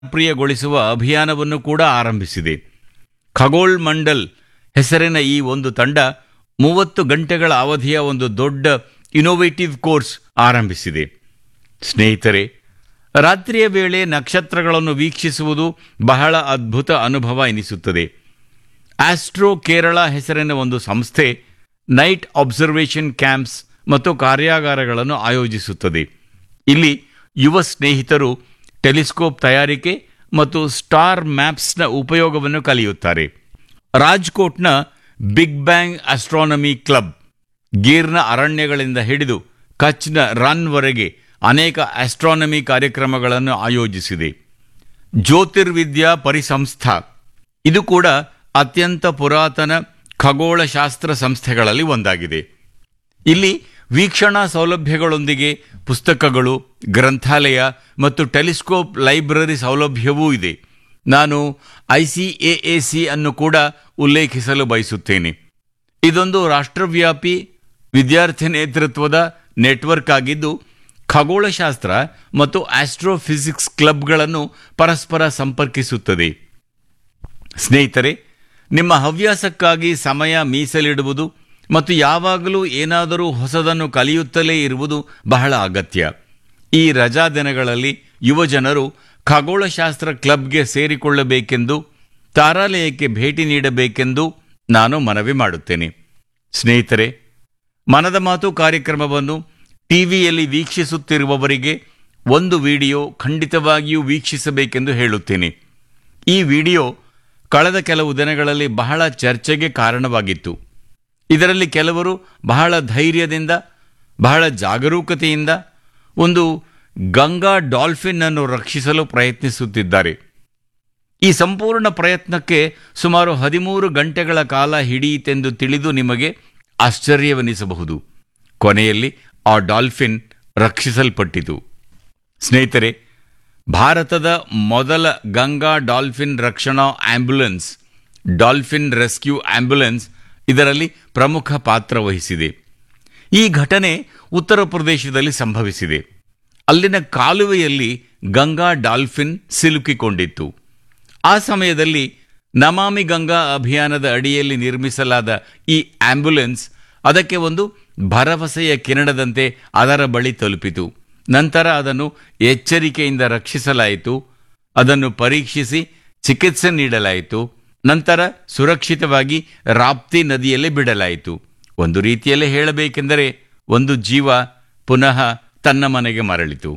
ಪ್ರಿಯಗೊಳಿಸುವ ಅಭಿಯಾನವನ್ನು ಕೂಡ ಆರಂಭಿಸಿದೆ ಖಗೋಳ್ ಮಂಡಲ್ ಹೆಸರಿನ ಈ ಒಂದು ತಂಡ ಮೂವತ್ತು ಗಂಟೆಗಳ ಅವಧಿಯ ಒಂದು ದೊಡ್ಡ ಇನೋವೇಟಿವ್ ಕೋರ್ಸ್ ಆರಂಭಿಸಿದೆ ಸ್ನೇಹಿತರೆ ರಾತ್ರಿಯ ವೇಳೆ ನಕ್ಷತ್ರಗಳನ್ನು ವೀಕ್ಷಿಸುವುದು ಬಹಳ ಅದ್ಭುತ ಅನುಭವ ಎನಿಸುತ್ತದೆ ಆಸ್ಟ್ರೋ ಕೇರಳ ಹೆಸರಿನ ಒಂದು ಸಂಸ್ಥೆ ನೈಟ್ ಅಬ್ಸರ್ವೇಷನ್ ಕ್ಯಾಂಪ್ಸ್ ಮತ್ತು ಕಾರ್ಯಾಗಾರಗಳನ್ನು ಆಯೋಜಿಸುತ್ತದೆ ಇಲ್ಲಿ ಯುವ ಸ್ನೇಹಿತರು ಟೆಲಿಸ್ಕೋಪ್ ತಯಾರಿಕೆ ಮತ್ತು ಸ್ಟಾರ್ ಮ್ಯಾಪ್ಸ್ನ ಉಪಯೋಗವನ್ನು ಕಲಿಯುತ್ತಾರೆ ರಾಜ್ಕೋಟ್ನ ಬಿಗ್ ಬ್ಯಾಂಗ್ ಆಸ್ಟ್ರಾನಮಿ ಕ್ಲಬ್ ಗೀರ್ನ ಅರಣ್ಯಗಳಿಂದ ಹಿಡಿದು ಕಚ್ನ ರನ್ವರೆಗೆ ಅನೇಕ ಆಸ್ಟ್ರಾನಮಿ ಕಾರ್ಯಕ್ರಮಗಳನ್ನು ಆಯೋಜಿಸಿದೆ ಜ್ಯೋತಿರ್ವಿದ್ಯಾ ಪರಿಸಂಸ್ಥಾ ಇದು ಕೂಡ ಅತ್ಯಂತ ಪುರಾತನ ಖಗೋಳಶಾಸ್ತ್ರ ಸಂಸ್ಥೆಗಳಲ್ಲಿ ಒಂದಾಗಿದೆ ಇಲ್ಲಿ ವೀಕ್ಷಣಾ ಸೌಲಭ್ಯಗಳೊಂದಿಗೆ ಪುಸ್ತಕಗಳು ಗ್ರಂಥಾಲಯ ಮತ್ತು ಟೆಲಿಸ್ಕೋಪ್ ಲೈಬ್ರರಿ ಸೌಲಭ್ಯವೂ ಇದೆ ನಾನು I C A A C ಅನ್ನು ಕೂಡ ಉಲ್ಲೇಖಿಸಲು ಬಯಸುತ್ತೇನೆ ಇದೊಂದು ರಾಷ್ಟ್ರವ್ಯಾಪಿ ವಿದ್ಯಾರ್ಥಿ ನೇತೃತ್ವದ ನೆಟ್ವರ್ಕ್ ಆಗಿದ್ದು ಖಗೋಳಶಾಸ್ತ್ರ ಮತ್ತು ಆಸ್ಟ್ರೋಫಿಸಿಕ್ಸ್ ಕ್ಲಬ್ಗಳನ್ನು ಪರಸ್ಪರ ಸಂಪರ್ಕಿಸುತ್ತದೆ ಸ್ನೇಹಿತರೆ ನಿಮ್ಮ ಹವ್ಯಾಸಕ್ಕಾಗಿ ಸಮಯ ಮೀಸಲಿಡುವುದು ಮತ್ತು ಯಾವಾಗಲೂ ಏನಾದರೂ ಹೊಸದನ್ನು ಕಲಿಯುತ್ತಲೇ ಇರುವುದು ಬಹಳ ಅಗತ್ಯ ಈ ರಜಾ ದಿನಗಳಲ್ಲಿ ಯುವಜನರು ಖಗೋಳಶಾಸ್ತ್ರ ಕ್ಲಬ್ಗೆ ಸೇರಿಕೊಳ್ಳಬೇಕೆಂದು ತಾರಾಲಯಕ್ಕೆ ಭೇಟಿ ನೀಡಬೇಕೆಂದು ನಾನು ಮನವಿ ಮಾಡುತ್ತೇನೆ ಸ್ನೇಹಿತರೆ ಮನದ ಮಾತು ಕಾರ್ಯಕ್ರಮವನ್ನು ಟಿವಿಯಲ್ಲಿ ವೀಕ್ಷಿಸುತ್ತಿರುವವರಿಗೆ ಒಂದು ವಿಡಿಯೋ ಖಂಡಿತವಾಗಿಯೂ ವೀಕ್ಷಿಸಬೇಕೆಂದು ಹೇಳುತ್ತೇನೆ ಈ ವಿಡಿಯೋ ಕಳೆದ ಕೆಲವು ದಿನಗಳಲ್ಲಿ ಬಹಳ ಚರ್ಚೆಗೆ ಕಾರಣವಾಗಿತ್ತು ಇದರಲ್ಲಿ ಕೆಲವರು ಬಹಳ ಧೈರ್ಯದಿಂದ ಬಹಳ ಜಾಗರೂಕತೆಯಿಂದ ಒಂದು ಗಂಗಾ ಡಾಲ್ಫಿನ್ ಅನ್ನು ರಕ್ಷಿಸಲು ಪ್ರಯತ್ನಿಸುತ್ತಿದ್ದಾರೆ ಈ ಸಂಪೂರ್ಣ ಪ್ರಯತ್ನಕ್ಕೆ ಸುಮಾರು ಹದಿಮೂರು ಗಂಟೆಗಳ ಕಾಲ ಹಿಡಿಯಿತೆಂದು ತಿಳಿದು ನಿಮಗೆ ಆಶ್ಚರ್ಯವೆನಿಸಬಹುದು ಕೊನೆಯಲ್ಲಿ ಆ ಡಾಲ್ಫಿನ್ ರಕ್ಷಿಸಲ್ಪಟ್ಟಿತು ಸ್ನೇಹಿತರೆ ಭಾರತದ ಮೊದಲ ಗಂಗಾ ಡಾಲ್ಫಿನ್ ರಕ್ಷಣಾ ಆಂಬ್ಯುಲೆನ್ಸ್ ಡಾಲ್ಫಿನ್ ರೆಸ್ಕ್ಯೂ ಆಂಬ್ಯುಲೆನ್ಸ್ ಇದರಲ್ಲಿ ಪ್ರಮುಖ ಪಾತ್ರ ವಹಿಸಿದೆ ಈ ಘಟನೆ ಉತ್ತರ ಪ್ರದೇಶದಲ್ಲಿ ಸಂಭವಿಸಿದೆ ಅಲ್ಲಿನ ಕಾಲುವೆಯಲ್ಲಿ ಗಂಗಾ ಡಾಲ್ಫಿನ್ ಸಿಲುಕಿಕೊಂಡಿತ್ತು ಆ ಸಮಯದಲ್ಲಿ ನಮಾಮಿ ಗಂಗಾ ಅಭಿಯಾನದ ಅಡಿಯಲ್ಲಿ ನಿರ್ಮಿಸಲಾದ ಈ ಆಂಬ್ಯುಲೆನ್ಸ್ ಅದಕ್ಕೆ ಒಂದು ಭರವಸೆಯ ಕಿರಣದಂತೆ ಅದರ ಬಳಿ ತಲುಪಿತು ನಂತರ ಅದನ್ನು ಎಚ್ಚರಿಕೆಯಿಂದ ರಕ್ಷಿಸಲಾಯಿತು ಅದನ್ನು ಪರೀಕ್ಷಿಸಿ ಚಿಕಿತ್ಸೆ ನೀಡಲಾಯಿತು ನಂತರ ಸುರಕ್ಷಿತವಾಗಿ ರಾಪ್ತಿ ನದಿಯಲ್ಲಿ ಬಿಡಲಾಯಿತು ಒಂದು ರೀತಿಯಲ್ಲಿ ಹೇಳಬೇಕೆಂದರೆ ಒಂದು ಜೀವ ಪುನಃ ತನ್ನ ಮನೆಗೆ ಮರಳಿತು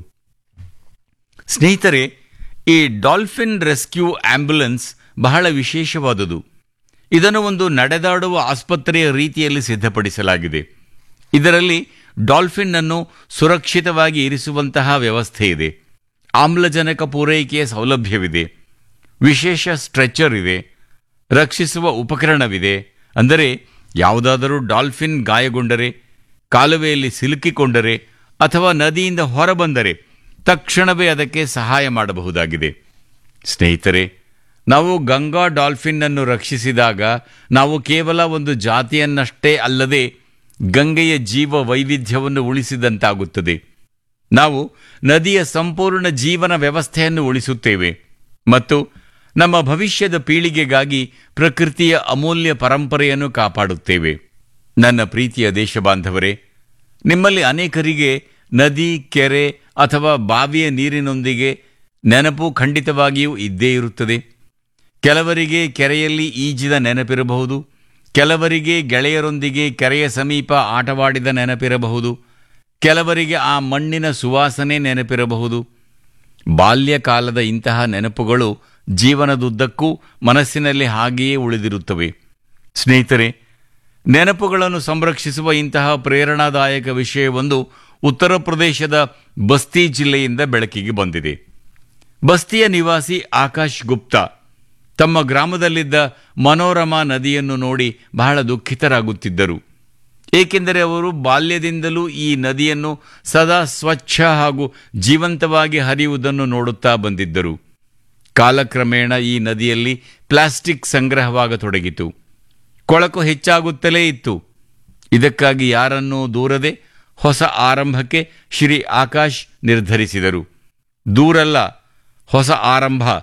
ಸ್ನೇಹಿತರೆ ಈ ಡಾಲ್ಫಿನ್ ರೆಸ್ಕ್ಯೂ ಆಂಬ್ಯುಲೆನ್ಸ್ ಬಹಳ ವಿಶೇಷವಾದುದು ಇದನ್ನು ಒಂದು ನಡೆದಾಡುವ ಆಸ್ಪತ್ರೆಯ ರೀತಿಯಲ್ಲಿ ಸಿದ್ಧಪಡಿಸಲಾಗಿದೆ ಇದರಲ್ಲಿ ಡಾಲ್ಫಿನ್ ಅನ್ನು ಸುರಕ್ಷಿತವಾಗಿ ಇರಿಸುವಂತಹ ವ್ಯವಸ್ಥೆ ಇದೆ ಆಮ್ಲಜನಕ ಪೂರೈಕೆಯ ಸೌಲಭ್ಯವಿದೆ ವಿಶೇಷ ಸ್ಟ್ರೆಚರ್ ಇದೆ ರಕ್ಷಿಸುವ ಉಪಕರಣವಿದೆ ಅಂದರೆ ಯಾವುದಾದರೂ ಡಾಲ್ಫಿನ್ ಗಾಯಗೊಂಡರೆ ಕಾಲುವೆಯಲ್ಲಿ ಸಿಲುಕಿಕೊಂಡರೆ ಅಥವಾ ನದಿಯಿಂದ ಹೊರಬಂದರೆ ತಕ್ಷಣವೇ ಅದಕ್ಕೆ ಸಹಾಯ ಮಾಡಬಹುದಾಗಿದೆ ಸ್ನೇಹಿತರೆ ನಾವು ಗಂಗಾ ಡಾಲ್ಫಿನ್ ಅನ್ನು ರಕ್ಷಿಸಿದಾಗ ನಾವು ಕೇವಲ ಒಂದು ಜಾತಿಯನ್ನಷ್ಟೇ ಅಲ್ಲದೆ ಗಂಗೆಯ ಜೀವ ವೈವಿಧ್ಯವನ್ನು ಉಳಿಸಿದಂತಾಗುತ್ತದೆ ನಾವು ನದಿಯ ಸಂಪೂರ್ಣ ಜೀವನ ವ್ಯವಸ್ಥೆಯನ್ನು ಉಳಿಸುತ್ತೇವೆ ಮತ್ತು ನಮ್ಮ ಭವಿಷ್ಯದ ಪೀಳಿಗೆಗಾಗಿ ಪ್ರಕೃತಿಯ ಅಮೂಲ್ಯ ಪರಂಪರೆಯನ್ನು ಕಾಪಾಡುತ್ತೇವೆ ನನ್ನ ಪ್ರೀತಿಯ ದೇಶಬಾಂಧವರೇ ನಿಮ್ಮಲ್ಲಿ ಅನೇಕರಿಗೆ ನದಿ ಕೆರೆ ಅಥವಾ ಬಾವಿಯ ನೀರಿನೊಂದಿಗೆ ನೆನಪು ಖಂಡಿತವಾಗಿಯೂ ಇದ್ದೇ ಇರುತ್ತದೆ ಕೆಲವರಿಗೆ ಕೆರೆಯಲ್ಲಿ ಈಜಿದ ನೆನಪಿರಬಹುದು ಕೆಲವರಿಗೆ ಗೆಳೆಯರೊಂದಿಗೆ ಕೆರೆಯ ಸಮೀಪ ಆಟವಾಡಿದ ನೆನಪಿರಬಹುದು ಕೆಲವರಿಗೆ ಆ ಮಣ್ಣಿನ ಸುವಾಸನೆ ನೆನಪಿರಬಹುದು ಬಾಲ್ಯಕಾಲದ ಇಂತಹ ನೆನಪುಗಳು ಜೀವನದುದ್ದಕ್ಕೂ ಮನಸ್ಸಿನಲ್ಲಿ ಹಾಗೆಯೇ ಉಳಿದಿರುತ್ತವೆ ಸ್ನೇಹಿತರೆ ನೆನಪುಗಳನ್ನು ಸಂರಕ್ಷಿಸುವ ಇಂತಹ ಪ್ರೇರಣಾದಾಯಕ ವಿಷಯವೊಂದು ಉತ್ತರ ಪ್ರದೇಶದ ಬಸ್ತಿ ಜಿಲ್ಲೆಯಿಂದ ಬೆಳಕಿಗೆ ಬಂದಿದೆ ಬಸ್ತಿಯ ನಿವಾಸಿ ಆಕಾಶ್ ಗುಪ್ತಾ ತಮ್ಮ ಗ್ರಾಮದಲ್ಲಿದ್ದ ಮನೋರಮಾ ನದಿಯನ್ನು ನೋಡಿ ಬಹಳ ದುಃಖಿತರಾಗುತ್ತಿದ್ದರು ಏಕೆಂದರೆ ಅವರು ಬಾಲ್ಯದಿಂದಲೂ ಈ ನದಿಯನ್ನು ಸದಾ ಸ್ವಚ್ಛ ಹಾಗೂ ಜೀವಂತವಾಗಿ ಹರಿಯುವುದನ್ನು ನೋಡುತ್ತಾ ಬಂದಿದ್ದರು ಕಾಲಕ್ರಮೇಣ ಈ ನದಿಯಲ್ಲಿ ಪ್ಲಾಸ್ಟಿಕ್ ಸಂಗ್ರಹವಾಗತೊಡಗಿತು ಕೊಳಕು ಹೆಚ್ಚಾಗುತ್ತಲೇ ಇತ್ತು ಇದಕ್ಕಾಗಿ ಯಾರನ್ನೂ ದೂರದೆ ಹೊಸ ಆರಂಭಕ್ಕೆ ಶ್ರೀ ಆಕಾಶ್ ನಿರ್ಧರಿಸಿದರು ದೂರಲ್ಲ ಹೊಸ ಆರಂಭ